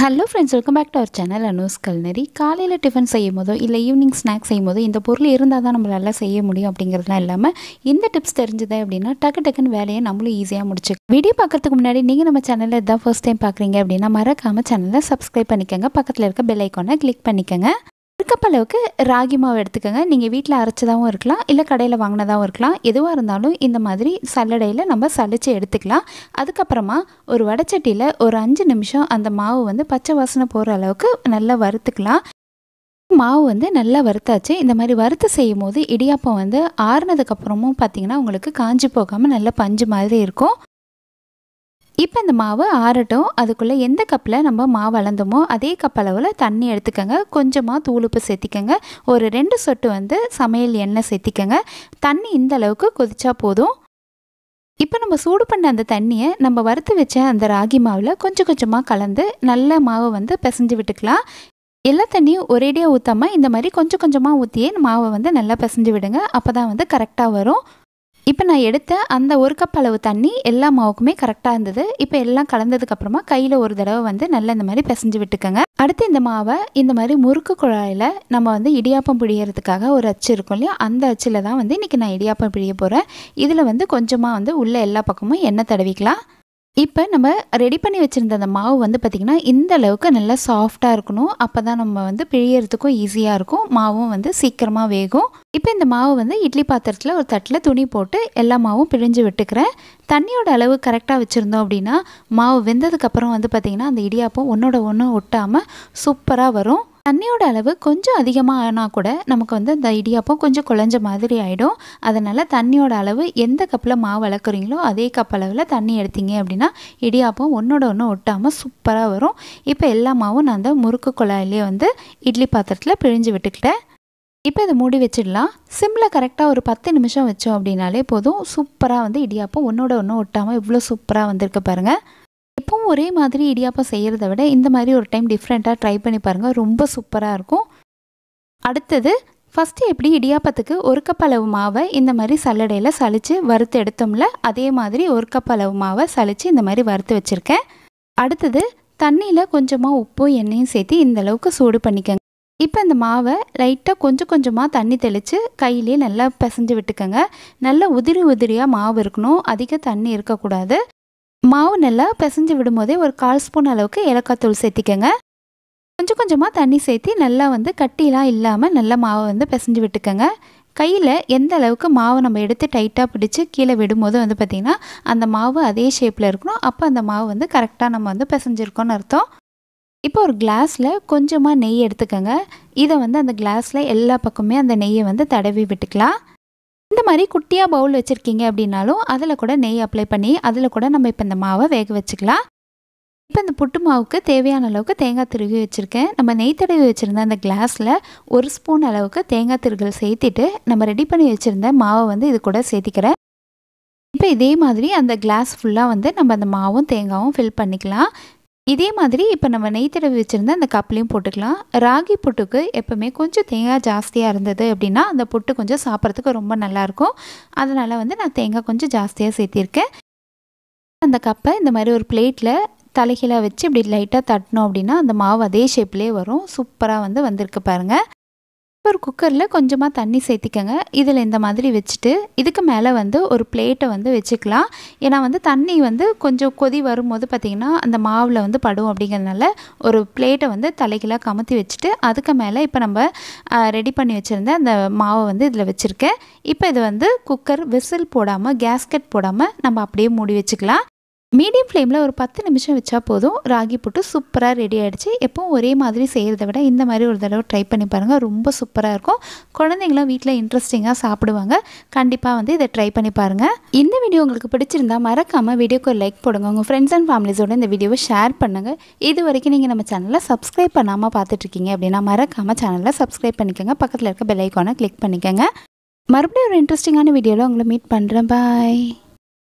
hello friends welcome back to our channel Anu's culinary காலையில் டிஃபன் செய்யும் போதோ இல்லை ஈவினிங் ஸ்நாக்ஸ் செய்யும் போதோ இந்த பொருள் இருந்தால் தான் நம்மளால செய்ய முடியும் அப்படிங்கிறதுலாம் இல்லாமல் இந்த டிப்ஸ் தெரிஞ்சது அப்படின்னா டக்கு டக்குன்னு வேலையை நம்மளும் ஈஸியாக முடிச்சு வீடியோ பார்க்கறதுக்கு முன்னாடி நீங்கள் நம்ம சேனலில் இதான் ஃபர்ஸ்ட் டைம் பார்க்குறீங்க அப்படின்னா மறக்காமல் சேனலை சப்ஸ்கிரைப் பண்ணிக்கோங்க பக்கத்தில் இருக்க பெல் ஐக்கானை கிளிக் பண்ணிக்கோங்க ஒரு கப் அளவுக்கு ராகி மாவு எடுத்துக்கோங்க நீங்கள் வீட்டில் அரைச்சதாகவும் இருக்கலாம் இல்லை கடையில் வாங்கினதாகவும் இருக்கலாம் எதுவாக இருந்தாலும் இந்த மாதிரி சல்லடையில் நம்ம சலிச்சு எடுத்துக்கலாம் அதுக்கப்புறமா ஒரு வடச்சட்டியில் ஒரு அஞ்சு நிமிஷம் அந்த மாவு வந்து பச்சை வாசனை போகிற அளவுக்கு நல்லா வறுத்துக்கலாம் மாவு வந்து நல்லா வறுத்தாச்சு இந்த மாதிரி வறுத்து செய்யும் போது இடியாப்பம் வந்து ஆறுனதுக்கப்புறமும் பார்த்தீங்கன்னா உங்களுக்கு காஞ்சி போகாமல் நல்ல பஞ்சு மாதிரி இருக்கும் இப்போ இந்த மாவு ஆறட்டும் அதுக்குள்ளே எந்த கப்பில் நம்ம மாவு அளந்தோமோ அதே கப் அளவில் தண்ணி எடுத்துக்கோங்க கொஞ்சமாக தூளுப்பு சேர்த்திக்கோங்க ஒரு ரெண்டு சொட்டு வந்து சமையல் எண்ணெய் சேர்த்திக்கோங்க தண்ணி இந்த அளவுக்கு கொதிச்சா போதும் இப்போ நம்ம சூடு பண்ண அந்த தண்ணியை நம்ம வறுத்து வச்ச அந்த ராகி மாவில் கொஞ்சம் கொஞ்சமாக கலந்து நல்ல மாவை வந்து பிசைஞ்சு விட்டுக்கலாம் எல்லா தண்ணியும் ஒரேடியாக ஊற்றாமல் இந்த மாதிரி கொஞ்சம் கொஞ்சமாக ஊற்றியே மாவை வந்து நல்லா பிசைஞ்சு விடுங்க அப்போ தான் வந்து கரெக்டாக வரும் இப்போ நான் எடுத்த அந்த ஒரு கப் அளவு தண்ணி எல்லா மாவுக்குமே கரெக்டாக இருந்தது இப்போ எல்லாம் கலந்ததுக்கப்புறமா கையில் ஒரு தடவை வந்து நல்லா இந்த மாதிரி பிசைஞ்சு விட்டுக்கோங்க அடுத்து இந்த மாவை இந்த மாதிரி முறுக்கு குழாயில் நம்ம வந்து இடியாப்பம் பிழியறதுக்காக ஒரு அச்சு இருக்கும் இல்லையா அந்த அச்சில் தான் வந்து இன்றைக்கி நான் இடியாப்பம் பிழிய போகிறேன் இதில் வந்து கொஞ்சமாக வந்து உள்ள எல்லா பக்கமும் எண்ணெய் தடவிக்கலாம் இப்போ நம்ம ரெடி பண்ணி வச்சுருந்த அந்த மாவு வந்து பார்த்திங்கன்னா இந்த அளவுக்கு நல்லா சாஃப்டாக இருக்கணும் அப்போ தான் நம்ம வந்து பிழியறதுக்கும் ஈஸியாக இருக்கும் மாவும் வந்து சீக்கிரமாக வேகும் இப்போ இந்த மாவு வந்து இட்லி பாத்திரத்தில் ஒரு தட்டில் துணி போட்டு எல்லா மாவும் பிழிஞ்சு விட்டுக்கிறேன் தண்ணியோட அளவு கரெக்டாக வச்சுருந்தோம் அப்படின்னா மாவு வெந்ததுக்கப்புறம் வந்து பார்த்திங்கன்னா அந்த இடியாப்பம் ஒன்றோட ஒன்று ஒட்டாமல் சூப்பராக வரும் தண்ணியோட அளவு கொஞ்சம் அதிகமாக ஆனால் கூட நமக்கு வந்து அந்த இடியாப்பம் கொஞ்சம் குழஞ்ச மாதிரி ஆகிடும் அதனால் தண்ணியோட அளவு எந்த கப்பில் மாவு வளர்க்குறீங்களோ அதே கப் அளவில் தண்ணி எடுத்தீங்க அப்படின்னா இடியாப்பம் ஒன்றோட ஒன்று ஒட்டாமல் சூப்பராக வரும் இப்போ எல்லா மாவும் நான் அந்த முறுக்கு குழாயிலே வந்து இட்லி பாத்திரத்தில் பிழிஞ்சு விட்டுக்கிட்டேன் இப்போ இதை மூடி வச்சிடலாம் சிம்மில் கரெக்டாக ஒரு பத்து நிமிஷம் வச்சோம் அப்படின்னாலே போதும் சூப்பராக வந்து இடியாப்பம் ஒன்றோட ஒன்று ஒட்டாமல் இவ்வளோ சூப்பராக வந்திருக்கு பாருங்கள் எப்பவும் ஒரே மாதிரி இடியாப்பம் செய்கிறத விட இந்த மாதிரி ஒரு டைம் டிஃப்ரெண்ட்டாக ட்ரை பண்ணி பாருங்கள் ரொம்ப சூப்பராக இருக்கும் அடுத்தது ஃபஸ்ட்டு எப்படி இடியாப்பத்துக்கு ஒரு கப் அளவு மாவை இந்த மாதிரி சல்லடையில் சளிச்சு வறுத்து எடுத்தோம்ல அதே மாதிரி ஒரு கப் அளவு மாவை சளிச்சு இந்த மாதிரி வறுத்து வச்சுருக்கேன் அடுத்தது தண்ணியில் கொஞ்சமாக உப்பும் எண்ணெயும் சேர்த்து இந்த அளவுக்கு சூடு பண்ணிக்கோங்க இப்போ இந்த மாவை லைட்டாக கொஞ்சம் கொஞ்சமாக தண்ணி தெளித்து கையிலே நல்லா பிசைஞ்சு விட்டுக்கோங்க நல்லா உதிரி உதிரியாக மாவு இருக்கணும் அதிக தண்ணி இருக்கக்கூடாது மாவு நல்லா பிசைஞ்சு விடும்போதே ஒரு கால் ஸ்பூன் அளவுக்கு ஏலக்காய் தூள் சேர்த்திக்கோங்க கொஞ்சம் கொஞ்சமாக தண்ணி சேர்த்து நல்லா வந்து கட்டிலாம் இல்லாமல் நல்லா மாவை வந்து பிசைஞ்சு விட்டுக்கோங்க கையில் எந்த அளவுக்கு மாவை நம்ம எடுத்து டைட்டாக பிடிச்சி கீழே விடும்போது வந்து பார்த்திங்கன்னா அந்த மாவு அதே ஷேப்பில் இருக்கணும் அப்போ அந்த மாவு வந்து கரெக்டாக நம்ம வந்து பிசைஞ்சிருக்கோன்னு அர்த்தம் இப்போ ஒரு கிளாஸில் கொஞ்சமாக நெய் எடுத்துக்கோங்க இதை வந்து அந்த கிளாஸில் எல்லா பக்கமே அந்த நெய்யை வந்து தடவி விட்டுக்கலாம் இந்த மாதிரி குட்டியாக பவுல் வச்சுருக்கீங்க அப்படின்னாலும் அதில் கூட நெய் அப்ளை பண்ணி அதில் கூட நம்ம இப்போ இந்த மாவை வேக வச்சுக்கலாம் இப்போ இந்த புட்டு மாவுக்கு தேவையான அளவுக்கு தேங்காய் திருவி வச்சுருக்கேன் நம்ம நெய் தடவி வச்சுருந்த அந்த கிளாஸில் ஒரு ஸ்பூன் அளவுக்கு தேங்காய் திருகல் சேர்த்திட்டு நம்ம ரெடி பண்ணி வச்சுருந்த மாவை வந்து இது கூட சேர்த்திக்கிறேன் இப்போ இதே மாதிரி அந்த கிளாஸ் ஃபுல்லாக வந்து நம்ம அந்த மாவும் தேங்காயும் ஃபில் பண்ணிக்கலாம் இதே மாதிரி இப்போ நம்ம நெய் தடவி வச்சுருந்த அந்த கப்லேயும் போட்டுக்கலாம் ராகி புட்டுக்கு எப்போவுமே கொஞ்சம் தேங்காய் ஜாஸ்தியாக இருந்தது அப்படின்னா அந்த புட்டு கொஞ்சம் சாப்பிட்றதுக்கு ரொம்ப நல்லாயிருக்கும் அதனால் வந்து நான் தேங்காய் கொஞ்சம் ஜாஸ்தியாக சேர்த்திருக்கேன் அந்த கப்பை இந்த மாதிரி ஒரு பிளேட்டில் தலைகீழாக வச்சு இப்படி லைட்டாக தட்டினோம் அப்படின்னா அந்த மாவு அதே ஷேப்லேயே வரும் சூப்பராக வந்து வந்திருக்கு பாருங்கள் ஒரு குக்கரில் கொஞ்சமாக தண்ணி சேர்த்திக்கங்க இதில் இந்த மாதிரி வச்சுட்டு இதுக்கு மேலே வந்து ஒரு பிளேட்டை வந்து வச்சுக்கலாம் ஏன்னா வந்து தண்ணி வந்து கொஞ்சம் கொதி வரும்போது பார்த்திங்கன்னா அந்த மாவில் வந்து படும் அப்படிங்கிறதுனால ஒரு பிளேட்டை வந்து தலைகீழாக கமுத்தி வச்சுட்டு அதுக்கு மேலே இப்போ நம்ம ரெடி பண்ணி வச்சுருந்த அந்த மாவை வந்து இதில் வச்சுருக்கேன் இப்போ இது வந்து குக்கர் விசில் போடாமல் கேஸ்கெட் போடாமல் நம்ம அப்படியே மூடி வச்சுக்கலாம் மீடியம் ஃப்ளேமில் ஒரு பத்து நிமிஷம் வச்சா போதும் ராகி புட்டு சூப்பராக ரெடி ஆகிடுச்சு எப்பவும் ஒரே மாதிரி செய்கிறத விட இந்த மாதிரி ஒரு தடவை ட்ரை பண்ணி பாருங்கள் ரொம்ப சூப்பராக இருக்கும் குழந்தைங்களும் வீட்டில் இன்ட்ரெஸ்டிங்காக சாப்பிடுவாங்க கண்டிப்பாக வந்து இதை ட்ரை பண்ணி பாருங்கள் இந்த வீடியோ உங்களுக்கு பிடிச்சிருந்தா மறக்காமல் வீடியோக்கு ஒரு லைக் போடுங்க உங்கள் ஃப்ரெண்ட்ஸ் அண்ட் ஃபேமிலிஸோட இந்த வீடியோவை ஷேர் பண்ணுங்கள் இது வரைக்கும் நீங்கள் நம்ம சேனலில் சப்ஸ்கிரைப் பண்ணாமல் பார்த்துட்ருக்கீங்க அப்படின்னா மறக்காமல் சேனலில் சப்ஸ்கிரைப் பண்ணிக்கோங்க பக்கத்தில் இருக்க பெல் ஐக்கானை கிளிக் பண்ணிக்கோங்க மறுபடியும் ஒரு இன்ட்ரெஸ்டிங்கான வீடியோவில் உங்களை மீட் பண்ணுறேன் பாய்